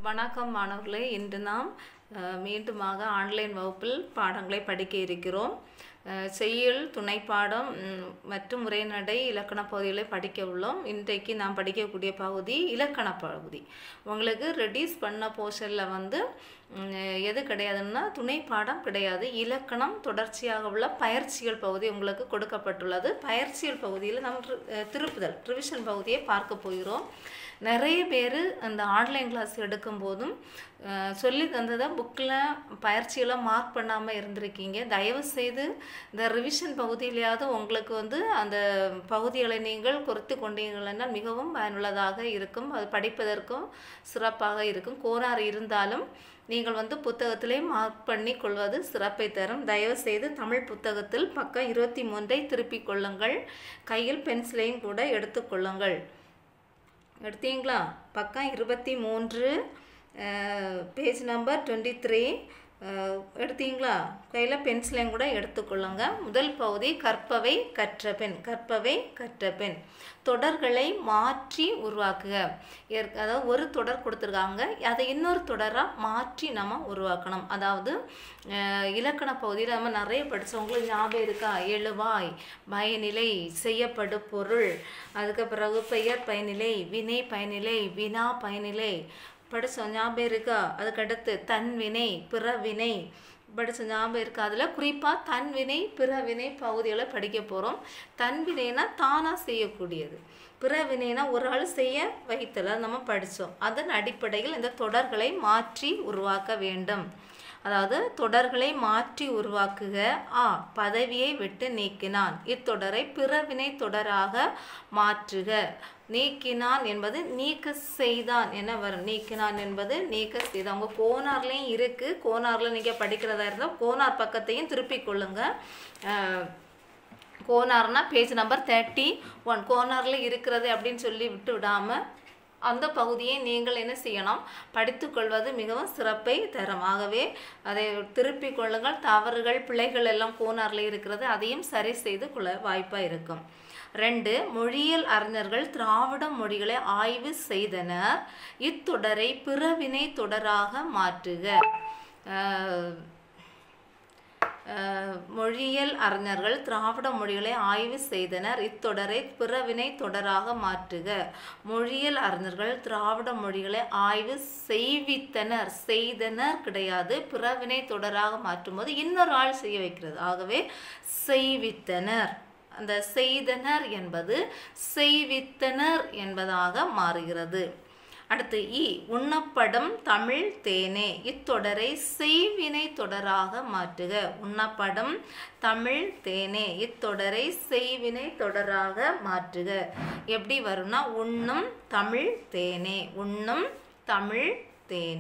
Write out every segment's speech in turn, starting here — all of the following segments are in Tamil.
வணக்கம் மாணவர்களே இன்று நாம் அஹ், மீண்டுமாக ஆன்லைன் வகுப்பில் பாடங்களை படிக்க இருக்கிறோம் அஹ், செய்யுள் துணைப்பாடம் ம், மற்றும் உரைநடை இலக்கண பகுதிகளை படிக்க உள்ளோம் இன்றைக்கு நாம் படிக்கக்கூடிய பகுதி இலக்கண பகுதி உங்களுக்கு ரெடியூஸ் பண்ண போர்ஷனில் வந்து ம், எது கிடையாதுன்னா துணைப்பாடம் கிடையாது இலக்கணம் தொடர்ச்சியாக உள்ள பயிற்சிகள் பகுதி உங்களுக்கு கொடுக்கப்பட்டுள்ளது பயிற்சிகள் பகுதியில் நாம் ரி- அஹ், திருப்புதல் ரிவிஷன் பகுதியை பார்க்க போகிறோம் நிறைய பேர் அந்த ஆன்லைன் கிளாஸ் எடுக்கும் போதும் அஹ், சொல்லி தந்ததை புக்கில் பயிற்சியெல்லாம் மார்க் பண்ணாமல் இருந்திருக்கீங்க தயவு செய்து இந்த ரிவிஷன் பகுதியிலையாவது உங்களுக்கு வந்து அந்த பகுதிகளை நீங்கள் குறித்து கொண்டீர்கள் என்றால் மிகவும் பயனுள்ளதாக இருக்கும் அது படிப்பதற்கும் சிறப்பாக இருக்கும் கோராறு இருந்தாலும் நீங்கள் வந்து புத்தகத்திலே மார்க் பண்ணி கொள்வது சிறப்பை தரும் தயவு செய்து தமிழ் புத்தகத்தில் பக்கம் இருபத்தி மூன்றை திருப்பிக் கொள்ளுங்கள் கையில் பென்சிலையும் கூட எடுத்துக்கொள்ளுங்கள் எடுத்தீங்களா பக்கம் இருபத்தி மூன்று பேஜ் நம்பர் டுவெண்ட்டி த்ரீ எடுத்தீங்களா கையில் பென்சிலையும் கூட எடுத்துக்கொள்ளுங்க முதல் பகுதி கற்பவை கற்ற பெண் கற்பவை கற்ற பெண் தொடர்களை மாற்றி உருவாக்குக ஏற்க- அதாவது ஒரு தொடர் கொடுத்துருக்காங்க அதை இன்னொரு தொடராக மாற்றி நம்ம உருவாக்கணும் அதாவது அஹ், இலக்கண பகுதியில் நம்ம நிறைய படித்தோம் உங்களுக்கு ஞாபகம் இருக்கா எழுவாய் பயனிலை செய்யப்படு பொருள் அதுக்கு பிறகு பெயர் பயனிலை வினை பயனிலை வினா பயனிலை படித்தோம் ஞாபகம் இருக்கா அதுக்கடுத்து தன்வினை பிறவினை படித்த ஞாபகம் இருக்கா அதில் குறிப்பாக தன்வினை பிறவினை பகுதிகளை படிக்க போகிறோம் தன்வினைனா தானாக செய்யக்கூடியது பிறவினைனா ஒரு ஆள் செய்ய வைத்தல நம்ம படித்தோம் அதன் அடிப்படையில் இந்த தொடர்களை மாற்றி உருவாக்க வேண்டும் அதாவது தொடர்களை மாற்றி உருவாக்குக ஆ பதவியை விட்டு நீக்கினான் இத்தொடரை பிறவினை தொடராக மாற்றுக நீக்கினான் என்பது நீக்க செய்தான் என்ன வரும் நீக்கினான் என்பது நீக்க செய்தான் உங்கள் கோனார்லேயும் இருக்குது கோனாரில் நீங்கள் படிக்கிறதா இருந்தால் கோனார் பக்கத்தையும் திருப்பிக் கொள்ளுங்க அஹ், கோனார்னா பேஜ் நம்பர் தேர்ட்டி ஒன் கோனாரில் இருக்கிறது அப்படின்னு சொல்லி விட்டு விடாமல் அந்த பகுதியை நீங்கள் என்ன செய்யணும் படித்துக்கொள்வது மிகவும் சிறப்பை தரும் ஆகவே அதை திருப்பிக் கொள்ளுங்கள் தவறுகள் பிழைகள் எல்லாம் கோனாரில் இருக்கிறது அதையும் சரி செய்து கொள்ள வாய்ப்பாக இருக்கும் ரெண்டு மொழியியல் அறிஞர்கள் திராவிட மொழிகளை ஆய்வு செய்தனர் இத்தொடரை பிறவினை தொடராக மாற்றுக அஹ், அஹ், மொழியியல் அறிஞர்கள் திராவிட மொழிகளை ஆய்வு செய்தனர் இத்தொடரை பிறவினை தொடராக மாற்றுக மொழியியல் அறிஞர்கள் திராவிட மொழிகளை ஆய்வு செய்வித்தனர் செய்தனர் கிடையாது பிறவினை தொடராக மாற்றும்போது இன்னொரு ஆள் செய்ய வைக்கிறது ஆகவே செய்வித்தனர் அந்த செய்தனர் என்பது செய்வித்தனர் என்பதாக மாறுகிறது அடுத்து இ உண்ணப்படும் தமிழ் தேனே இத்தொடரை செய்வினை தொடராக மாற்றுக உண்ணப்படும் தமிழ் தேனே இத்தொடரை செய்வினை தொடராக மாற்றுக எப்படி வரும்னா உண்ணும் தமிழ் தேனே உண்ணும் தமிழ் தேன்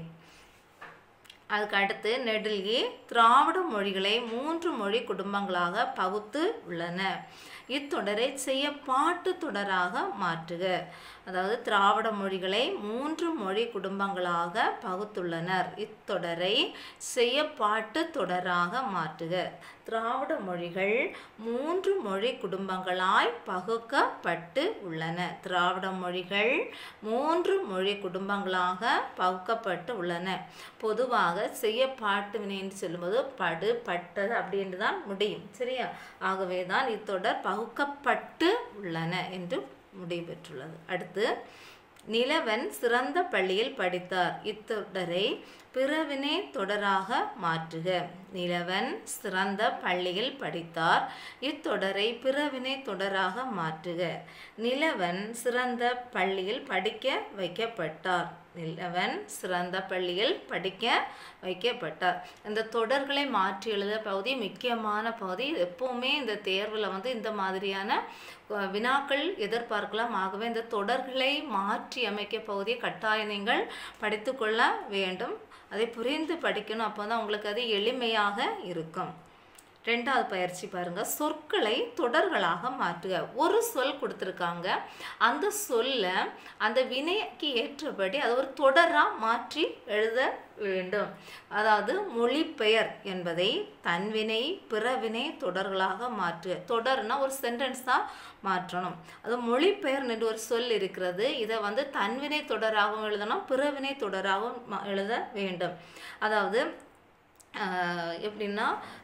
அதுக்கு அடுத்து நெடுல்கி திராவிட மொழிகளை மூன்று மொழி குடும்பங்களாக பகுத்து உள்ளன இத்தொடரை செய்ய பாட்டு தொடராக மாற்றுக அதாவது திராவிட மொழிகளை மூன்று மொழி குடும்பங்களாக பகுத்துள்ளனர் இத்தொடரை செய்ய பாட்டு தொடராக மாற்றுக திராவிட மொழிகள் மூன்று மொழி குடும்பங்களாய் பகுக்கப்பட்டு உள்ளன திராவிட மொழிகள் மூன்று மொழி குடும்பங்களாக பகுக்கப்பட்டு உள்ளன பொதுவாக செய்ய பாட்டு வினை என்று சொல்லும்போது படு பட்டது அப்படின்று தான் முடியும் சரியா ஆகவே தான் இத்தொடர் பகுக்கப்பட்டு உள்ளன என்று முடிவு பெற்றுள்ளது அடுத்து நிலவன் சிறந்த பள்ளியில் படித்தார் இத்தொடரை பிறவினை தொடராக மாற்றுக நிலவன் சிறந்த பள்ளியில் படித்தார் இத்தொடரை பிறவினை தொடராக மாற்றுக நிலவன் சிறந்த பள்ளியில் படிக்க வைக்கப்பட்டார் நிலவன் சிறந்த பள்ளியில் படிக்க வைக்கப்பட்டார் இந்த தொடர்களை மாற்றி எழுத பகுதி முக்கியமான பகுதி எப்போவுமே இந்த தேர்வில் வந்து இந்த மாதிரியான அஹ், வினாக்கள் எதிர்பார்க்கலாம் ஆகவே இந்த தொடர்களை மாற்றி அமைக்க பகுதியை கட்டாயம் நீங்கள் படித்துக்கொள்ள வேண்டும் அதை புரிந்து படிக்கணும் அப்போ தான் உங்களுக்கு அது எளிமையாக இருக்கும் ரெண்டாவது பயிற்சி பாருங்க சொற்களை தொடர்களாக மாற்றுக ஒரு சொல் கொடுத்துருக்காங்க அந்த சொல்ல அந்த வினைக்கு ஏற்றபடி அது ஒரு தொடராக மாற்றி எழுத வேண்டும் அதாவது மொழிபெயர் என்பதை தன்வினை பிறவினை தொடர்களாக மாற்று தொடர்னா ஒரு சென்டென்ஸ் தான் மாற்றணும் அது மொழிபெயர் என்று ஒரு சொல் இருக்கிறது இதை வந்து தன்வினை தொடராகவும் எழுதணும் பிறவினை தொடராகவும் ம- எழுத வேண்டும் அதாவது ஆஹ் எப்படின்னா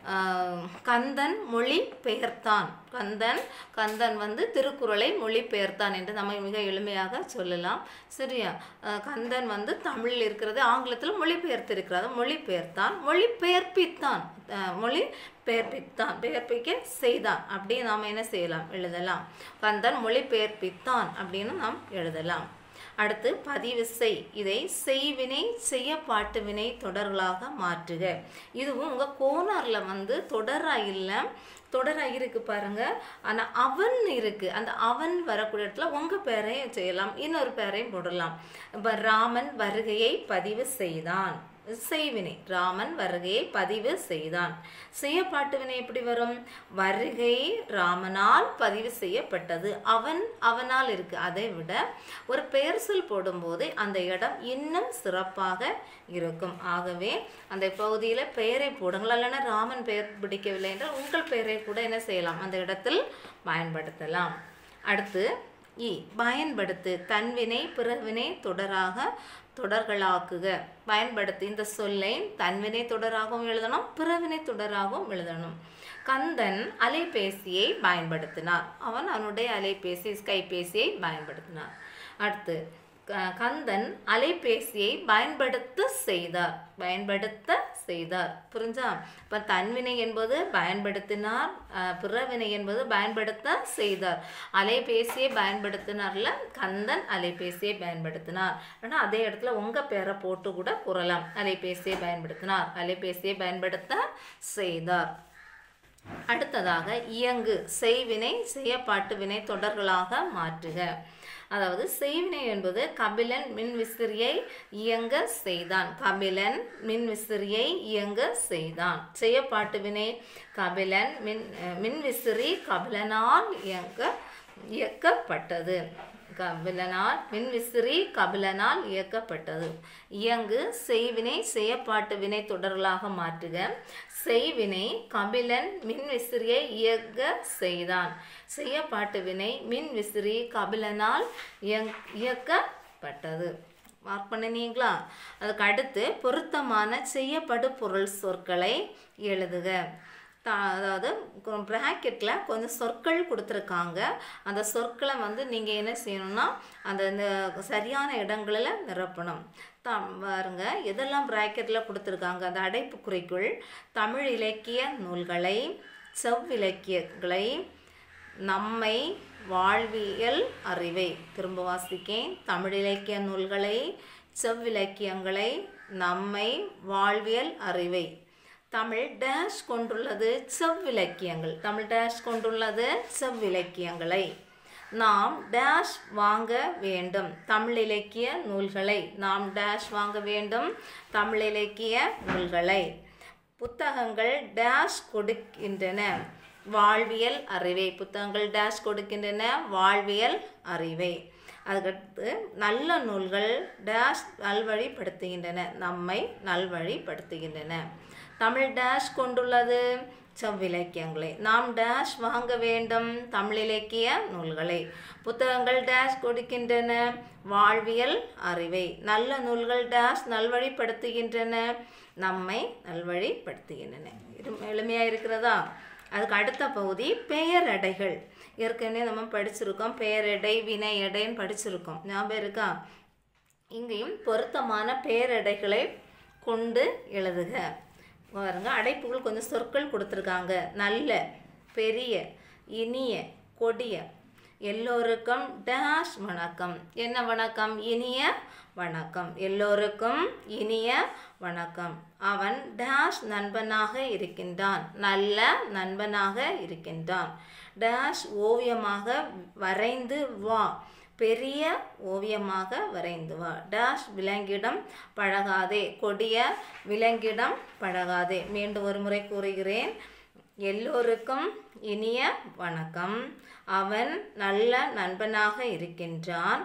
ஆஹ் கந்தன் மொழி பெயர்த்தான் கந்தன் கந்தன் வந்து திருக்குறளை மொழி பெயர்த்தான் என்று நம்ம மிக எளிமையாக சொல்லலாம் சரியா ஆஹ் கந்தன் வந்து தமிழில் இருக்கிறது ஆங்கிலத்தில் மொழி பெயர்த்திருக்கிறது மொழி பெயர்த்தான் மொழி பெயர்ப்பித்தான் ஆஹ் மொழி பெயர்ப்பித்தான் பெயர்ப்பிக்க செய்தான் அப்படி நாம் என்ன செய்யலாம் எழுதலாம் கந்தன் மொழி பெயர்ப்பித்தான் அப்படின்னு நாம் எழுதலாம் அடுத்து பதிவு செய் இதை செய்வினை செய்ய பாட்டு வினை தொடர்களாக மாற்றுக இதுவும் உங்கள் கோனாரில் வந்து தொடரா இல்லை தொடரா இருக்கு பாருங்க ஆனால் அவன் இருக்கு அந்த அவன் வரக்கூடிய இடத்துல உங்கள் பேரையும் செய்யலாம் இன்னொரு பேரையும் போடலாம் இப்போ ராமன் வருகையை பதிவு செய்தான் செய்வினை ராமன் வருகையை பதிவு செய்தான் செய்யப்பாட்டு வினை எப்படி வரும் வருகை ராமனால் பதிவு செய்யப்பட்டது அவன் அவனால் இருக்கு அதை விட ஒரு பெயர் சொல் போடும்போது அந்த இடம் இன்னும் சிறப்பாக இருக்கும் ஆகவே அந்த பகுதியில் பெயரை போடுங்கள் இல்லைன்னா ராமன் பெயர் பிடிக்கவில்லை என்றால் உங்கள் பெயரை கூட என்ன செய்யலாம் அந்த இடத்தில் பயன்படுத்தலாம் அடுத்து இ பயன்படுத்து தன்வினை பிறவினை தொடராக தொடர்களாக்குக பயன்படுத்து இந்த சொல்லை தன்வினை தொடராகவும் எழுதணும் பிறவினை தொடராகவும் எழுதணும் கந்தன் அலைபேசியை பயன்படுத்தினார் அவன் அவனுடைய அலைபேசி கைபேசியை பயன்படுத்தினார் அடுத்து க- கந்தன் அலைபேசியை பயன்படுத்த செய்தார் பயன்படுத்த செய்தார் புரிஞ்சா இப்போ தன்வினை என்பது பயன்படுத்தினார் அஹ், பிறவினை என்பது பயன்படுத்த செய்தார் அலைபேசியை பயன்படுத்தினார்ல கந்தன் அலைபேசியை பயன்படுத்தினார் ஆனால் அதே இடத்துல உங்கள் பேரை போட்டு கூட கூறலாம் அலைபேசியை பயன்படுத்தினார் அலைபேசியை பயன்படுத்த செய்தார் அடுத்ததாக இயங்கு செய்வினை செய்யப்பாட்டு வினை தொடர்களாக மாற்றுக அதாவது செய்வினை என்பது கபிலன் மின் விசிறியை இயங்க செய்தான் கபிலன் மின் விசிறியை இயங்க செய்தான் செய்யப்பாட்டு வினை கபிலன் மின் அஹ், மின் விசிறி கபிலனால் இயங்க இயக்கப்பட்டது கபிலனால் மின்விசிறி கபிலனால் இயக்கப்பட்டது இயங்கு செய்வினை செய்யப்பாட்டு வினை தொடர்களாக மாற்றுக செய்வினை கபிலன் மின்விசிறியை இயக்க செய்தான் செய்யப்பாட்டு வினை மின்விசிறி கபிலனால் இயங் இயக்கப்பட்டது மார்க் பண்ணினீங்களா அதுக்கு அடுத்து பொருத்தமான செய்யப்படு பொருள் சொற்களை எழுதுக தா அதாவது ப்ராக்கெட்டில் கொஞ்சம் சொற்கள் கொடுத்துருக்காங்க அந்த சொற்களை வந்து நீங்கள் என்ன செய்யணும்னா அந்த இந்த சரியான இடங்களில் நிரப்பணும் த பாருங்க எதெல்லாம் ப்ராக்கெட்டில் கொடுத்துருக்காங்க அந்த அடைப்புக்குறிக்குள் தமிழ் இலக்கிய நூல்களை செவ்விலக்கியங்களை நம்மை வாழ்வியல் அறிவை திரும்ப வாசிக்கேன் தமிழ் இலக்கிய நூல்களை செவ்விலக்கியங்களை நம்மை வாழ்வியல் அறிவை தமிழ் டேஷ் கொண்டுள்ளது செவ்விலக்கியங்கள் தமிழ் டேஷ் கொண்டுள்ளது செவ்விலக்கியங்களை நாம் டேஷ் வாங்க வேண்டும் தமிழ் இலக்கிய நூல்களை நாம் டேஷ் வாங்க வேண்டும் தமிழ் இலக்கிய நூல்களை புத்தகங்கள் டேஷ் கொடுக்கின்றன வாழ்வியல் அறிவை புத்தகங்கள் டேஷ் கொடுக்கின்றன வாழ்வியல் அறிவை அதுக்கடுத்து நல்ல நூல்கள் டேஷ் நல்வழிப்படுத்துகின்றன நம்மை நல்வழிப்படுத்துகின்றன தமிழ் டேஷ் கொண்டுள்ளது செவ்விலக்கியங்களை நாம் டேஷ் வாங்க வேண்டும் தமிழ் இலக்கிய நூல்களை புத்தகங்கள் டேஷ் கொடுக்கின்றன வாழ்வியல் அறிவை நல்ல நூல்கள் டேஷ் நல்வழிப்படுத்துகின்றன நம்மை நல்வழிப்படுத்துகின்றன இது எளிமையாக இருக்கிறதா அதுக்கு அடுத்த பகுதி பெயரடைகள் ஏற்கனவே நம்ம படிச்சிருக்கோம் பெயரெடை வினை எடைன்னு படிச்சிருக்கோம் ஞாபகம் இருக்கா இங்கேயும் பொருத்தமான பெயரடைகளை கொண்டு எழுதுக பாருங்க அடைப்புகள் கொஞ்சம் சொற்கள் கொடுத்துருக்காங்க நல்ல பெரிய இனிய கொடிய எல்லோருக்கும் டேஷ் வணக்கம் என்ன வணக்கம் இனிய வணக்கம் எல்லோருக்கும் இனிய வணக்கம் அவன் டேஷ் நண்பனாக இருக்கின்றான் நல்ல நண்பனாக இருக்கின்றான் டேஷ் ஓவியமாக வரைந்து வா பெரிய ஓவியமாக வரைந்து வா டேஷ் விலங்கிடம் பழகாதே கொடிய விலங்கிடம் பழகாதே மீண்டும் ஒரு முறை கூறுகிறேன் எல்லோருக்கும் இனிய வணக்கம் அவன் நல்ல நண்பனாக இருக்கின்றான்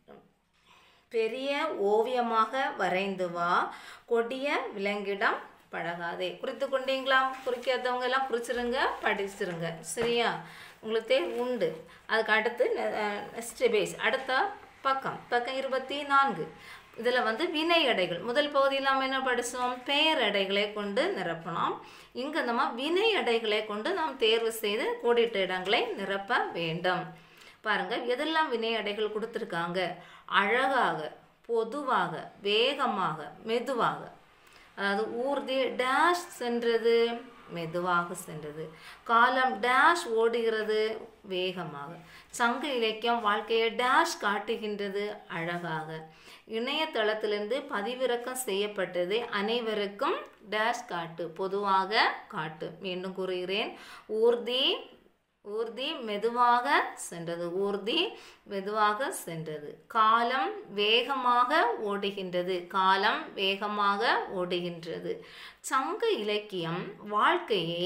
பெரிய ஓவியமாக வரைந்து வா கொடிய விலங்கிடம் பழகாதே குறித்து கொண்டீங்களா குறிக்காதவங்க எல்லாம் குறிச்சிருங்க படிச்சிருங்க சரியா உங்களுக்கு தேர்வு உண்டு அதுக்கு அடுத்து நெக்ஸ்ட் பேஸ் அடுத்த பக்கம் பக்கம் இருபத்தி நான்கு இதில் வந்து வினையடைகள் முதல் பகுதியில் நாம் என்ன படித்தோம் பெயரடைகளை கொண்டு நிரப்பணும் இங்கே நம்ம வினையடைகளை கொண்டு நாம் தேர்வு செய்து கோடிட்ட இடங்களை நிரப்ப வேண்டும் பாருங்க எதெல்லாம் வினையடைகள் கொடுத்துருக்காங்க அழகாக பொதுவாக வேகமாக மெதுவாக அதாவது ஊர்தி டேஷ் சென்றது மெதுவாக சென்றது காலம் டேஷ் ஓடுகிறது வேகமாக சங்க இலக்கியம் வாழ்க்கையை டேஷ் காட்டுகின்றது அழகாக இணையதளத்திலிருந்து பதிவிறக்கம் செய்யப்பட்டது அனைவருக்கும் டேஷ் காட்டு பொதுவாக காட்டு மீண்டும் கூறுகிறேன் ஊர்தி ஊர்தி மெதுவாக சென்றது ஊர்தி மெதுவாக சென்றது காலம் வேகமாக ஓடுகின்றது காலம் வேகமாக ஓடுகின்றது சங்க இலக்கியம் வாழ்க்கையை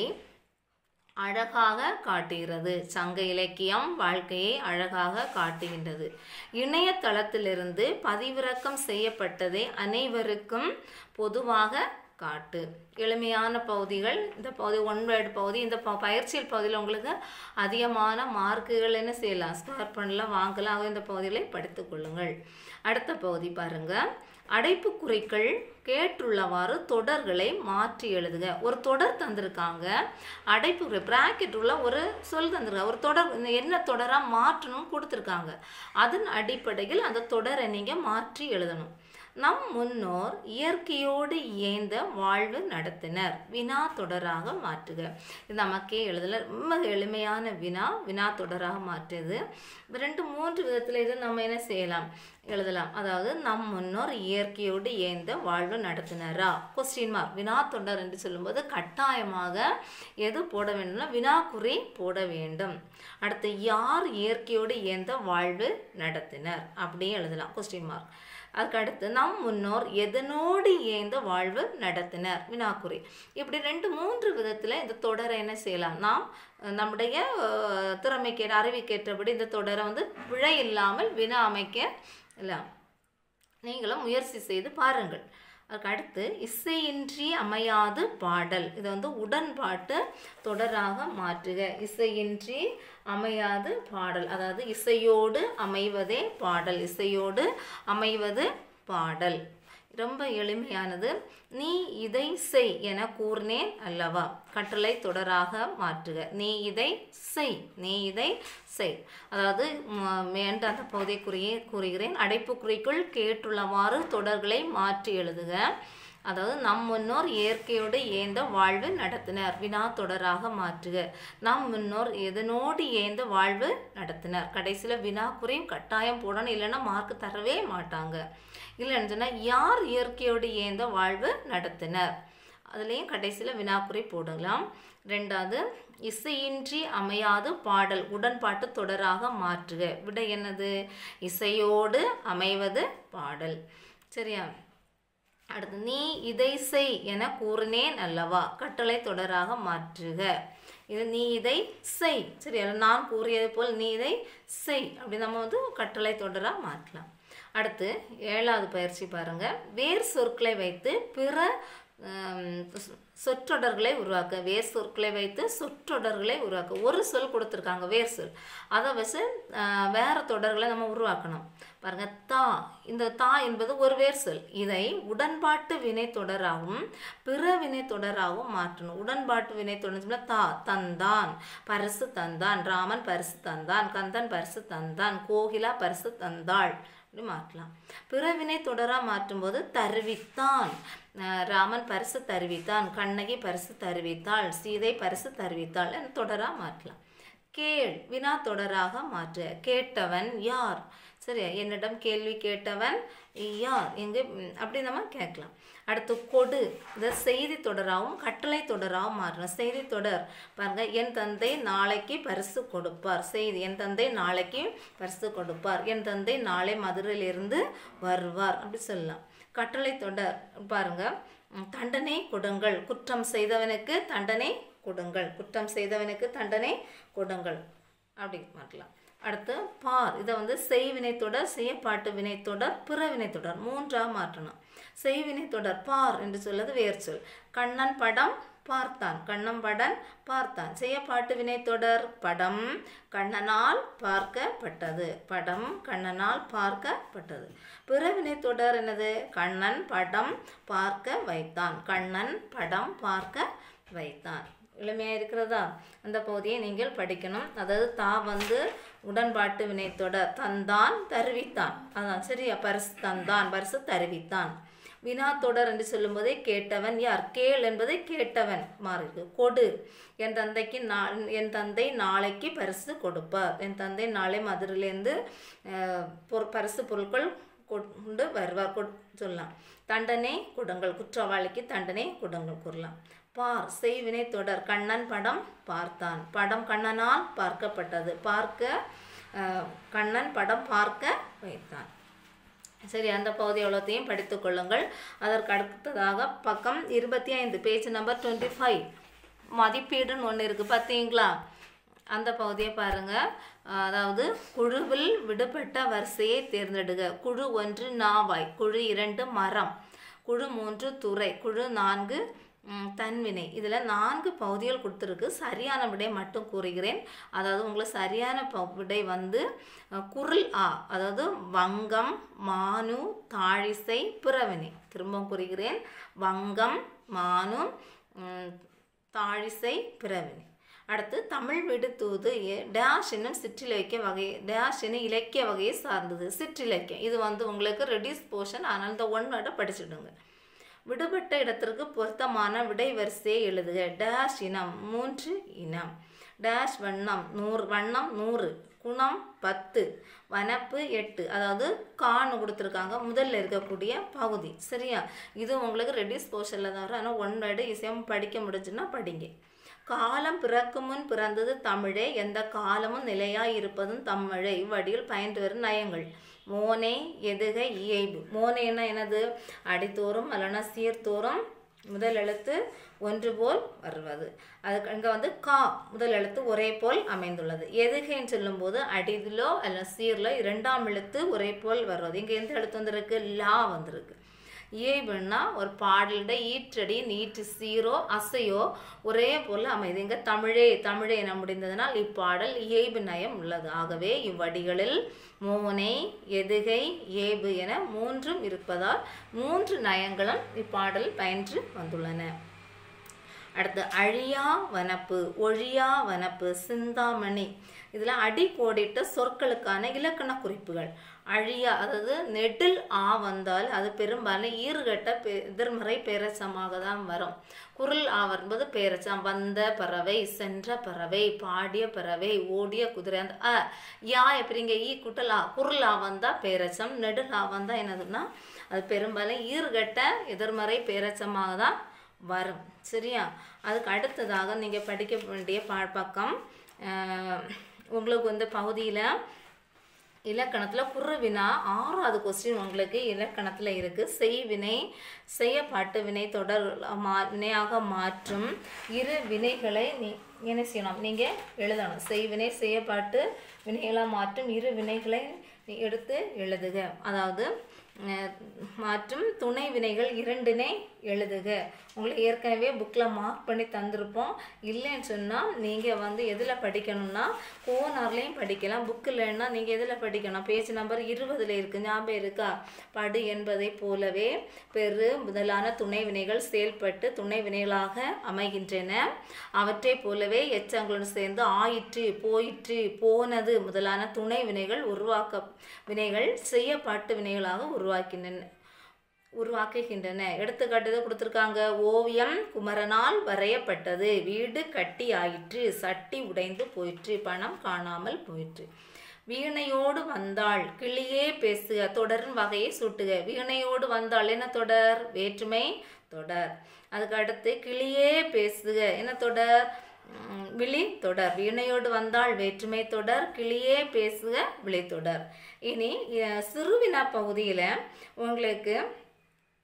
அழகாக காட்டுகிறது சங்க இலக்கியம் வாழ்க்கையை அழகாக காட்டுகின்றது இணையதளத்திலிருந்து பதிவிறக்கம் செய்யப்பட்டதை அனைவருக்கும் பொதுவாக காட்டு எளிமையான பகுதிகள் இந்த பகுதி ஒன் வேர்டு பகுதி இந்த ப பயிற்சியல் பகுதியில் உங்களுக்கு அதிகமான மார்க்குகள் என்ன செய்யலாம் ஸ்கோர் பண்ணலாம் வாங்கலாம் ஆக இந்த பகுதிகளை படித்துக் கொள்ளுங்கள் அடுத்த பகுதி பாருங்கள் அடைப்புக்குறிகள் கேட்டுள்ளவாறு தொடர்களை மாற்றி எழுதுக ஒரு தொடர் தந்திருக்காங்க அடைப்புக்குறி பிராக்கெட் உள்ள ஒரு சொல் தந்திருக்காங்க ஒரு தொடர் என்ன தொடராக மாற்றணும் கொடுத்துருக்காங்க அதன் அடிப்படையில் அந்த தொடரை நீங்கள் மாற்றி எழுதணும் நம் முன்னோர் இயற்கையோடு இயைந்த வாழ்வு நடத்தினர் வினா தொடராக மாற்றுக இது நமக்கே எழுதல ரொம்ப எளிமையான வினா வினா தொடராக மாற்றுது ரெண்டு மூன்று விதத்தில் இது நம்ம என்ன செய்யலாம் எழுதலாம் அதாவது நம் முன்னோர் இயற்கையோடு இயைந்த வாழ்வு நடத்தினரா கொஸ்டின் மார்க் வினா தொடர் என்று சொல்லும்போது கட்டாயமாக எது போட வேண்டும்னா வினாக்குறி போட வேண்டும் அடுத்து யார் இயற்கையோடு இயந்த வாழ்வு நடத்தினர் அப்படியே எழுதலாம் கொஸ்டின் மார்க் அதுக்கு அடுத்து நம் முன்னோர் எதனோடு ஏந்த வாழ்வு நடத்தினர் வினாக்குறி இப்படி ரெண்டு மூன்று விதத்தில் இந்த தொடரை என்ன செய்யலாம் நாம் நம்முடைய திறமைக்கு அறிவிக்கேற்றபடி இந்த தொடரை வந்து பிழை இல்லாமல் வினா அமைக்க இல்லை நீங்களும் முயற்சி செய்து பாருங்கள் அதுக்கு அடுத்து இசையின்றி அமையாது பாடல் இதை வந்து உடன்பாட்டு தொடராக மாற்றுக இசையின்றி அமையாது பாடல் அதாவது இசையோடு அமைவதே பாடல் இசையோடு அமைவது பாடல் ரொம்ப எளிமையானது நீ இதை செய் என கூறினேன் அல்லவா கட்டளை தொடராக மாற்றுக நீ இதை செய் நீ இதை செய் அதாவது மேண்ட அந்த பகுதியை குறியே கூறுகிறேன் அடைப்புக்குறிக்குள் கேட்டுள்ளவாறு தொடர்களை மாற்றி எழுதுக அதாவது நம் முன்னோர் இயற்கையோடு ஏந்த வாழ்வு நடத்தினர் வினா தொடராக மாற்றுக நம் முன்னோர் எதனோடு ஏந்த வாழ்வு நடத்தினர் கடைசியில் வினா குறையும் கட்டாயம் போடணும் இல்லைன்னா மார்க் தரவே மாட்டாங்க இல்லைன்னு சொன்னால் யார் இயற்கையோடு ஏந்த வாழ்வு நடத்தினர் அதுலேயும் கடைசியில் வினாக்குறி போடலாம் ரெண்டாவது இசையின்றி அமையாது பாடல் உடன்பாட்டு தொடராக மாற்றுக விட என்னது இசையோடு அமைவது பாடல் சரியா அடுத்து நீ இதை செய் என கூறினேன் அல்லவா கட்டளை தொடராக மாற்றுக இது நீ இதை செய் சரி நான் கூறியது போல் நீ இதை செய் அப்படி நம்ம வந்து கட்டளை தொடராக மாற்றலாம் அடுத்து ஏழாவது பயிற்சி பாருங்க வேர் சொற்களை வைத்து பிற சொற்றொடர்களை உருவாக்க வேர் சொற்களை வைத்து சொற்றொடர்களை உருவாக்க ஒரு சொல் கொடுத்துருக்காங்க வேர் சொல் அதை வச்சு வேற தொடர்களை நம்ம உருவாக்கணும் பாருங்க தா இந்த தா என்பது ஒரு வேர் சொல் இதை உடன்பாட்டு வினை தொடராகவும் பிற வினை தொடராகவும் மாற்றணும் உடன்பாட்டு வினை தொடர் தா தந்தான் பரிசு தந்தான் ராமன் பரிசு தந்தான் கந்தன் பரிசு தந்தான் கோகிலா பரிசு தந்தாள் அப்படி மாற்றலாம் பிறவினை தொடராக மாற்றும்போது தருவித்தான் ராமன் பரிசு தருவித்தான் கண்ணகி பரிசு தருவித்தாள் சீதை பரிசு தருவித்தாள் என தொடராக மாற்றலாம் கேள் வினா தொடராக மாற்று கேட்டவன் யார் சரி என்னிடம் கேள்வி கேட்டவன் யார் எங்கே அப்படி நம்ம கேட்கலாம் அடுத்து கொடு இந்த செய்தி தொடராகவும் கட்டளை தொடராகவும் மாறணும் செய்தி தொடர் பாருங்க என் தந்தை நாளைக்கு பரிசு கொடுப்பார் செய்தி என் தந்தை நாளைக்கு பரிசு கொடுப்பார் என் தந்தை நாளை மதுரையிலிருந்து வருவார் அப்படி சொல்லலாம் கட்டளை தொடர் பாருங்க தண்டனை கொடுங்கள் குற்றம் செய்தவனுக்கு தண்டனை கொடுங்கள் குற்றம் செய்தவனுக்கு தண்டனை கொடுங்கள் அப்படி மாற்றலாம் அடுத்து பார் இதை வந்து செய்வினை தொடர் செய்யப்பாட்டு வினைத்தொடர் பிற வினைத்தொடர் மூன்றாக மாற்றணும் செய்வினை தொடர் பார் என்று சொல்வது வேர் சொல் கண்ணன் படம் பார்த்தான் கண்ணன் படன் பார்த்தான் செய்யப்பாட்டு வினைத்தொடர் படம் கண்ணனால் பார்க்கப்பட்டது படம் கண்ணனால் பார்க்கப்பட்டது பிற வினைத்தொடர் என்னது கண்ணன் படம் பார்க்க வைத்தான் கண்ணன் படம் பார்க்க வைத்தான் எளிமையாக இருக்கிறதா அந்த பகுதியை நீங்கள் படிக்கணும் அதாவது தா வந்து உடன்பாட்டு வினைத்தொடர் தந்தான் தருவித்தான் அதான் சரியா பரிசு தந்தான் பரிசு தருவித்தான் வினா தொடர் என்று சொல்லும்போதே கேட்டவன் யார் கேள் என்பதை கேட்டவன் மாறிருக்கு கொடு என் தந்தைக்கு நா என் தந்தை நாளைக்கு பரிசு கொடுப்பார் என் தந்தை நாளை மதுரையிலேருந்து பொரு பரிசு பொருட்கள் கொண்டு வருவார் கொடு சொல்லலாம் தண்டனை கொடுங்கள் குற்றவாளிக்கு தண்டனை கொடுங்கள் கூறலாம் பார் செய்வினை தொடர் கண்ணன் படம் பார்த்தான் படம் கண்ணனால் பார்க்கப்பட்டது பார்க்க கண்ணன் படம் பார்க்க வைத்தான் சரி அந்த பகுதி எவ்வளோத்தையும் படித்து கொள்ளுங்கள் அதற்கு அடுத்ததாக பக்கம் இருபத்தி ஐந்து பேஜ் நம்பர் டுவெண்ட்டி ஃபைவ் மதிப்பீடுன்னு ஒன்று இருக்குது பார்த்தீங்களா அந்த பகுதியை பாருங்கள் அதாவது குழுவில் விடுபட்ட வரிசையை தேர்ந்தெடுக குழு ஒன்று நாவாய் குழு இரண்டு மரம் குழு மூன்று துறை குழு நான்கு தன்வினை இதில் நான்கு பகுதிகள் கொடுத்துருக்கு சரியான விடை மட்டும் கூறுகிறேன் அதாவது உங்களுக்கு சரியான விடை வந்து குரல் ஆ அதாவது வங்கம் மானு தாழிசை பிறவினை திரும்பவும் கூறுகிறேன் வங்கம் மானு தாழிசை பிறவினை அடுத்து தமிழ் விடு தூது டேஷ் என்னும் சிற்றிலக்கிய வகை டேஷ் என்னும் இலக்கிய வகையை சார்ந்தது சிற்றிலக்கியம் இது வந்து உங்களுக்கு ரெடியூஸ் போர்ஷன் ஆனால் இந்த ஒன் வேர்டை படிச்சுடுங்க விடுபட்ட இடத்திற்கு பொருத்தமான விடை வரிசையை எழுதுக டேஷ் இனம் மூன்று இனம் டேஷ் வண்ணம் நூறு வண்ணம் நூறு குணம் பத்து வனப்பு எட்டு அதாவது கான்னு கொடுத்துருக்காங்க முதல்ல இருக்கக்கூடிய பகுதி சரியா இது உங்களுக்கு ரெடியூஸ் போர்ஷனில் தான் வரும் ஆனால் ஒன் வேர்டு இசையம் படிக்க முடிஞ்சுன்னா படிங்க காலம் பிறக்கும் முன் பிறந்தது தமிழே எந்த காலமும் நிலையாய் இருப்பதும் தமிழே இவ்வடியில் பயின்று வரும் நயங்கள் மோனே எதுக இயைபு மோனேன்னா என்னது அடித்தோறும் அல்லனா சீர்தோறும் முதல் எழுத்து ஒன்று போல் வருவது அதுக்கு இங்கே வந்து கா முதல் எழுத்து ஒரே போல் அமைந்துள்ளது எதுகைன்னு சொல்லும்போது அடிதிலோ அல்ல சீரில் இரண்டாம் எழுத்து ஒரே போல் வருவது இங்கே எந்த எழுத்து வந்திருக்கு லா வந்திருக்கு இயைபுன்னா ஒரு பாடலோட ஈற்றடி நீட்டு சீரோ அசையோ ஒரே போல் அமைது இங்கே தமிழே தமிழே என முடிந்ததனால் இப்பாடல் இயைபு நயம் உள்ளது ஆகவே இவ்வடிகளில் மோனை எதுகை ஏபு என மூன்றும் இருப்பதால் மூன்று நயங்களும் இப்பாடல் பயின்று வந்துள்ளன அடுத்து அழியா வனப்பு ஒழியா வனப்பு சிந்தாமணி இதில் அடி கோடிட்ட சொற்களுக்கான இலக்கண குறிப்புகள் அழியா அதாவது நெடில் ஆ வந்தால் அது பெரும்பாலும் ஈறுகட்ட பெ எதிர்மறை பேரச்சமாக தான் வரும் குரல் ஆ வரும்போது பேரச்சம் வந்த பறவை சென்ற பறவை பாடிய பறவை ஓடிய குதிரை அந்த அ யா எப்படிங்க ஈ குட்டல் ஆ குரல் ஆ வந்தால் பேரச்சம் நெடில் ஆ வந்தால் என்னதுன்னா அது பெரும்பாலும் ஈறுகட்ட எதிர்மறை பேரச்சமாக தான் வரும் சரியா அதுக்கு அடுத்ததாக நீங்கள் படிக்க வேண்டிய பாழ்பக்கம் உங்களுக்கு வந்து பகுதியில் இலக்கணத்தில் குறுவினா ஆறாவது கொஸ்டின் உங்களுக்கு இலக்கணத்தில் இருக்குது செய்வினை செய்யப்பாட்டு வினை தொடர் மா வினையாக மாற்றும் இரு வினைகளை நீ என்ன செய்யணும் நீங்கள் எழுதணும் செய்வினை செய்யப்பாட்டு வினைகளாக மாற்றும் இரு வினைகளை நீ எடுத்து எழுதுக அதாவது மற்றும் துணை வினைகள் இரண்டினை எழுதுக உங்களுக்கு ஏற்கனவே புக்கில் மார்க் பண்ணி தந்திருப்போம் இல்லைன்னு சொன்னால் நீங்கள் வந்து எதில் படிக்கணும்னா கோனார்லேயும் படிக்கலாம் புக்கு இல்லைன்னா நீங்கள் எதில் படிக்கணும் பேஜ் நம்பர் இருபதில் இருக்குது ஞாபகம் இருக்கா படு என்பதை போலவே பெரு முதலான துணை வினைகள் செயல்பட்டு துணை வினைகளாக அமைகின்றன அவற்றை போலவே எச்சங்களுடன் சேர்ந்து ஆயிற்று போயிற்று போனது முதலான துணை வினைகள் உருவாக்க வினைகள் செய்யப்பாட்டு வினைகளாக உருவாக்கின்றன உருவாக்குகின்றன எடுத்துக்காட்டு கொடுத்துருக்காங்க ஓவியம் குமரனால் வரையப்பட்டது வீடு கட்டி ஆயிற்று சட்டி உடைந்து போயிற்று பணம் காணாமல் போயிற்று வீணையோடு வந்தாள் கிளியே பேசுக தொடரின் வகையை சுட்டுக வீணையோடு வந்தாள் என்ன தொடர் வேற்றுமை தொடர் அதுக்கு அடுத்து கிளியே பேசுக என்ன தொடர் விழி தொடர் வீணையோடு வந்தால் வேற்றுமை தொடர் கிளியே பேசுக விழி தொடர் இனி சிறுவினா பகுதியில் உங்களுக்கு கட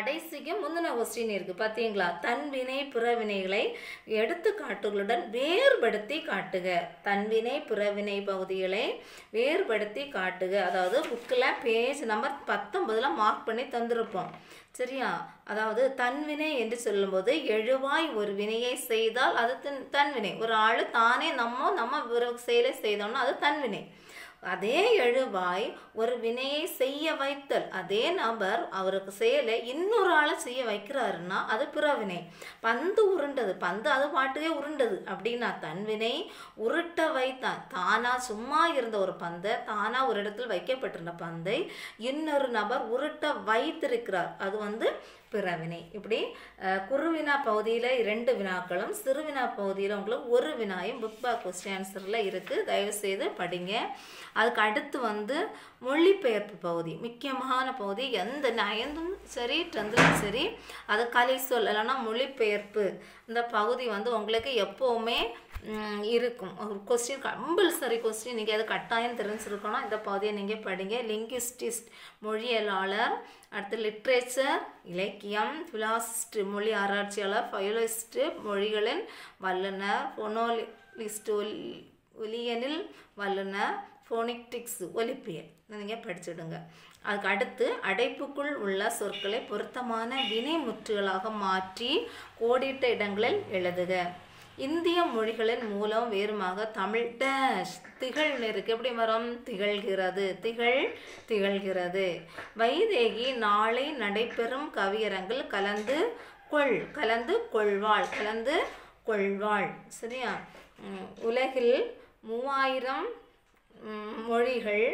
கடைசிக்கு முந்தின கொஸ்டின் இருக்கு பார்த்தீங்களா தன்வினை புறவினைகளை எடுத்துக்காட்டுகளுடன் வேறுபடுத்தி காட்டுக தன்வினை புறவினை பகுதிகளை வேறுபடுத்தி காட்டுக அதாவது புக்கில் பேஜ் நம்பர் பத்தொன்பதில் மார்க் பண்ணி தந்திருப்போம் சரியா அதாவது தன்வினை என்று சொல்லும்போது எழுவாய் ஒரு வினையை செய்தால் அது தன் தன்வினை ஒரு ஆள் தானே நம்ம நம்ம ஒரு செயலை செய்தோம்னா அது தன்வினை அதே எழுவாய் ஒரு வினையை செய்ய வைத்தல் அதே நபர் அவருக்கு செயலை இன்னொரு ஆளை செய்ய வைக்கிறாருன்னா அது பிறவினை பந்து உருண்டது பந்து அது பாட்டுக்கே உருண்டது அப்படின்னா தன்வினை உருட்ட வைத்தான் தானா சும்மா இருந்த ஒரு பந்தை தானா ஒரு இடத்தில் வைக்கப்பட்டிருந்த பந்தை இன்னொரு நபர் உருட்ட வைத்திருக்கிறார் அது வந்து பிறவினை இப்படி அஹ், குறுவினா பகுதியில் இரண்டு வினாக்களும் சிறுவினா பகுதியில் உங்களுக்கு ஒரு வினாயும் புக் பேக் கொஸ்டின் ஆன்சரில் இருக்குது தயவுசெய்து படிங்க அதுக்கு அடுத்து வந்து மொழிபெயர்ப்பு பகுதி முக்கியமான பகுதி எந்த நயந்தும் சரி டென்த்தும் சரி அது கலை சொல் இல்லைன்னா மொழிபெயர்ப்பு இந்த பகுதி வந்து உங்களுக்கு எப்போவுமே ம், இருக்கும் ஒரு கொஸ்டின் கம்பல்சரி கொஸ்டின் நீங்கள் அது கட்டாயம் தெரிஞ்சிருக்கணும் இந்த பகுதியை நீங்கள் படிங்க லிங்குஸ்டிஸ்ட் மொழியலாளர் அடுத்து லிட்ரேச்சர் இலக்கியம் ஃபிலாசிஸ்ட் மொழி ஆராய்ச்சியாளர் ஃபயோலிஸ்ட் மொழிகளின் வல்லுனர் ஃபொனோலிஸ்ட் ஒலி ஒலியனில் வல்லுனர் ஃபோனிக்டிக்ஸ் ஒலிப்பியல் நீங்கள் படிச்சிடுங்க அதுக்கு அடுத்து அடைப்புக்குள் உள்ள சொற்களை பொருத்தமான வினைமுற்றுகளாக மாற்றி கோடிட்ட இடங்களில் எழுதுக இந்திய மொழிகளின் மூலம் வேறுமாக தமிழ் டேஷ் திகழ்னு இருக்கு எப்படி வரும் திகழ்கிறது திகழ் திகழ்கிறது வைதேகி நாளை நடைபெறும் கவியரங்கில் கலந்து கொள் கலந்து கொள்வாள் கலந்து கொள்வாள் சரியா உம், உலகில் மூவாயிரம் உம், மொழிகள்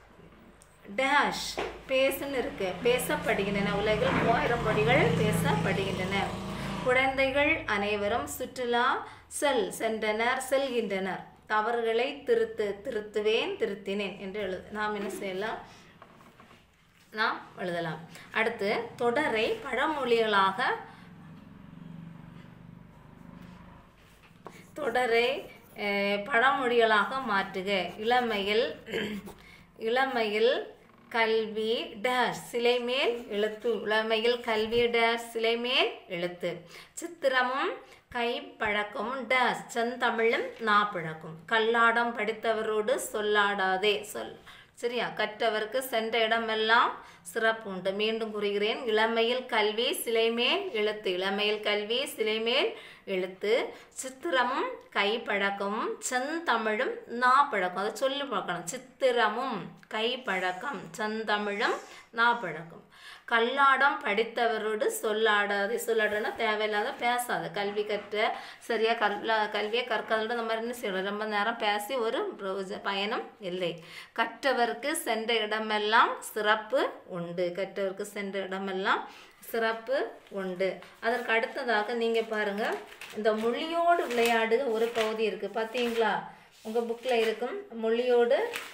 டேஷ் பேசுன்னு இருக்கு பேசப்படுகின்றன உலகில் மூவாயிரம் மொழிகள் பேசப்படுகின்றன குழந்தைகள் அனைவரும் சுற்றுலா செல் சென்றனர் செல்கின்றனர் தவறுகளை திருத்து திருத்துவேன் திருத்தினேன் என்று எழுது நாம் என்ன செய்யலாம் நாம் எழுதலாம் அடுத்து தொடரை பழமொழிகளாக தொடரை அஹ், பழமொழிகளாக மாற்றுக இளமையில் இளமையில் கல்வி டேஷ் சிலைமேல் எழுத்து இளமையில் கல்வி டேஷ் சிலைமேல் எழுத்து சித்திரமும் கைப்பழக்கமும் டேஷ் செந்தமிழும் நாப்பழக்கம் கல்லாடம் படித்தவரோடு சொல்லாடாதே சொல் சரியா கற்றவருக்கு சென்ற இடமெல்லாம் சிறப்பு உண்டு மீண்டும் கூறுகிறேன் இளமையில் கல்வி சிலைமேல் எழுத்து இளமையில் கல்வி சிலைமேல் எழுத்து சித்திரமும் கைப்பழக்கமும் செந்தமிழும் நாப்பழக்கம் அதை சொல்லி பார்க்கணும் சித்திரமும் கைப்பழக்கம் செந்தமிழும் நாப்பழக்கம் கல்லாடம் படித்தவரோடு சொல்லாடாது சொல்லாடுன்னா தேவையில்லாத பேசாத கல்வி கற்ற சரியா கல்ல கல்வியை கற்காதோட இந்த மாதிரி என்ன செய்யணும் ரொம்ப நேரம் பேசி ஒரு பிரயோஜ- பயனும் இல்லை கற்றவருக்கு சென்ற இடமெல்லாம் சிறப்பு உண்டு கற்றவருக்கு சென்ற இடமெல்லாம் சிறப்பு உண்டு அதற்கு அடுத்ததாக நீங்கள் பாருங்க இந்த மொழியோடு விளையாடுக ஒரு பகுதி இருக்குது பார்த்தீங்களா உங்கள் புக்கில் இருக்கும் மொழியோடு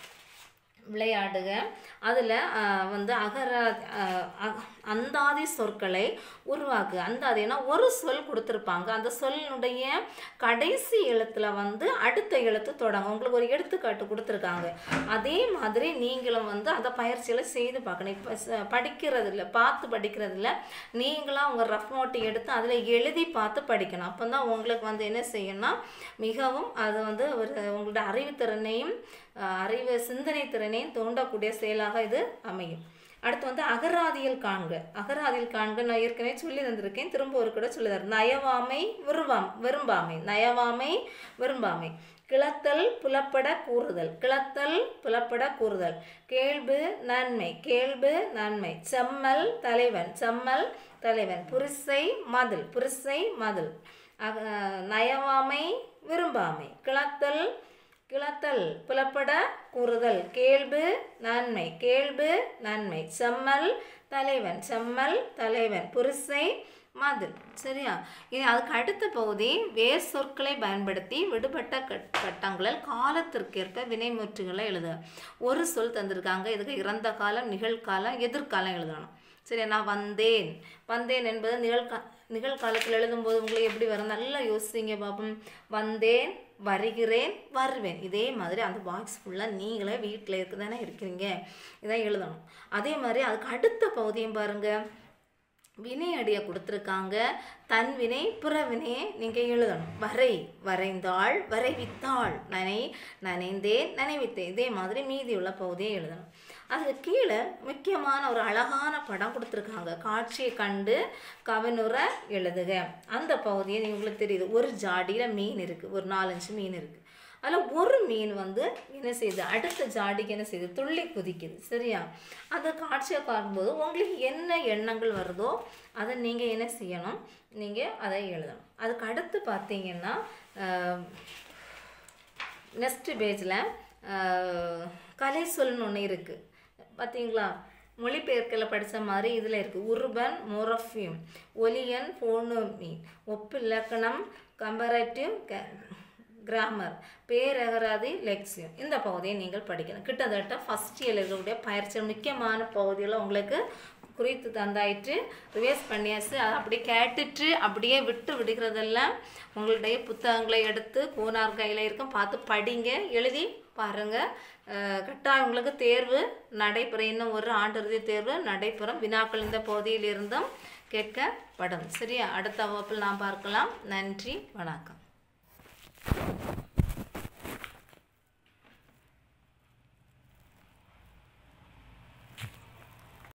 விளையாடுக அதில் வந்து அகர அஹ், அ- அந்தாதி சொற்களை உருவாக்கு அந்தாதினா ஒரு சொல் கொடுத்துருப்பாங்க அந்த சொல்லினுடைய கடைசி எழுத்துல வந்து அடுத்த எழுத்து தொடங்கும் உங்களுக்கு ஒரு எடுத்துக்காட்டு கொடுத்துருக்காங்க அதே மாதிரி நீங்களும் வந்து அந்த பயிற்சிகளை செய்து பார்க்கணும் இப்போ படிக்கிறது இல்லை பார்த்து படிக்கிறது இல்லை நீங்களாக உங்கள் ரஃப் நோட்டு எடுத்து அதில் எழுதி பார்த்து படிக்கணும் அப்போ தான் உங்களுக்கு வந்து என்ன செய்யணும்னா மிகவும் அது வந்து ஒரு உங்களோட அறிவுத்திறனையும் அஹ், அறிவு சிந்தனை திறனையும் தூண்டக்கூடிய செயலாக இது அமையும் அடுத்து வந்து அகராதியில் காண்க அகராதியில் காண்க நான் ஏற்கனவே சொல்லி தந்திருக்கேன் திரும்ப ஒரு கூட சொல்லி தரேன் நயவாமை விரும்பாம் விரும்பாமை நயவாமை விரும்பாமை கிளத்தல் புலப்பட கூறுதல் கிளத்தல் புலப்பட கூறுதல் கேள்பு நன்மை கேள்பு நன்மை செம்மல் தலைவன் செம்மல் தலைவன் புரிசை மதில் புரிசை மதில் அக நயவாமை விரும்பாமை கிளத்தல் கிளத்தல் புலப்பட கூறுதல் கேள்பு நன்மை கேள்பு நன்மை செம்மல் தலைவன் செம்மல் தலைவன் புரிசை மதில் சரியா இது அதுக்கு அடுத்த பகுதி வேர் சொற்களை பயன்படுத்தி விடுபட்ட கட் கட்டங்களில் காலத்திற்கேற்ப வினைமுற்றுகளை எழுதுக ஒரு சொல் தந்திருக்காங்க இதுக்கு இறந்த காலம் நிகழ்காலம் எதிர்காலம் எழுதணும் சரி நான் வந்தேன் வந்தேன் என்பது நிகழ்கா நிகழ்காலத்தில் எழுதும்போது உங்களுக்கு எப்படி வரும் நல்லா யோசிங்க பாப்போம் வந்தேன் வருகிறேன் வருவேன் இதே மாதிரி அந்த பாக்ஸ் ஃபுல்லாக நீங்களே வீட்டில் இருக்கு தானே இருக்கிறீங்க இதான் எழுதணும் அதே மாதிரி அதுக்கு அடுத்த பகுதியும் பாருங்கள் வினை அடியை கொடுத்துருக்காங்க தன் வினை புறவினையை நீங்கள் எழுதணும் வரை வரைந்தாள் வரைவித்தாள் நனை நனைந்தேன் நனைவித்தேன் இதே மாதிரி மீதி உள்ள பகுதியை எழுதணும் அதுக்கு கீழே முக்கியமான ஒரு அழகான படம் கொடுத்துருக்காங்க காட்சியை கண்டு கவனுற எழுதுக அந்த பகுதியை நீ- உங்களுக்கு தெரியுது ஒரு ஜாடியில் மீன் இருக்குது ஒரு நாலஞ்சு மீன் இருக்குது அதில் ஒரு மீன் வந்து என்ன செய்யுது அடுத்த ஜாடிக்கு என்ன செய்யுது துள்ளி குதிக்குது சரியா அந்த காட்சியை பார்க்கும்போது உங்களுக்கு என்ன எண்ணங்கள் வருதோ அதை நீங்கள் என்ன செய்யணும் நீங்கள் அதை எழுதணும் அதுக்கு அடுத்து பார்த்தீங்கன்னா நெக்ஸ்ட் பேஜில் கலை சொல்னு ஒன்று இருக்குது பார்த்தீங்களா மொழிபெயர்க்கில் படித்த மாதிரி இதில் இருக்குது உருபன் மோரஃபியம் ஒலியன் போனோமி ஒப்பு இலக்கணம் கம்பரேட்டிவ் கிராமர் பேரகராதி லெக்சியம் இந்த பகுதியை நீங்கள் படிக்கணும் கிட்டத்தட்ட ஃபஸ்ட் இயர் இருக்கக்கூடிய பயிற்சி முக்கியமான பகுதியில் உங்களுக்கு குறித்து தந்தாயிற்று ரிவைஸ் பண்ணியாச்சு அதை அப்படியே கேட்டுட்டு அப்படியே விட்டு விடுகிறதெல்லாம் உங்களுடைய புத்தகங்களை எடுத்து கோனார் கையில் இருக்கும் பார்த்து படிங்க எழுதி பாருங்கள் கட்டாயம் உங்களுக்கு தேர்வு நடைபெறும் இன்னும் ஒரு ஆண்டு இறுதி தேர்வு நடைபெறும் வினாக்கள் இந்த பகுதியில் இருந்தும் கேட்கப்படும் சரியா அடுத்த வகுப்பில் நாம் பார்க்கலாம் நன்றி வணக்கம்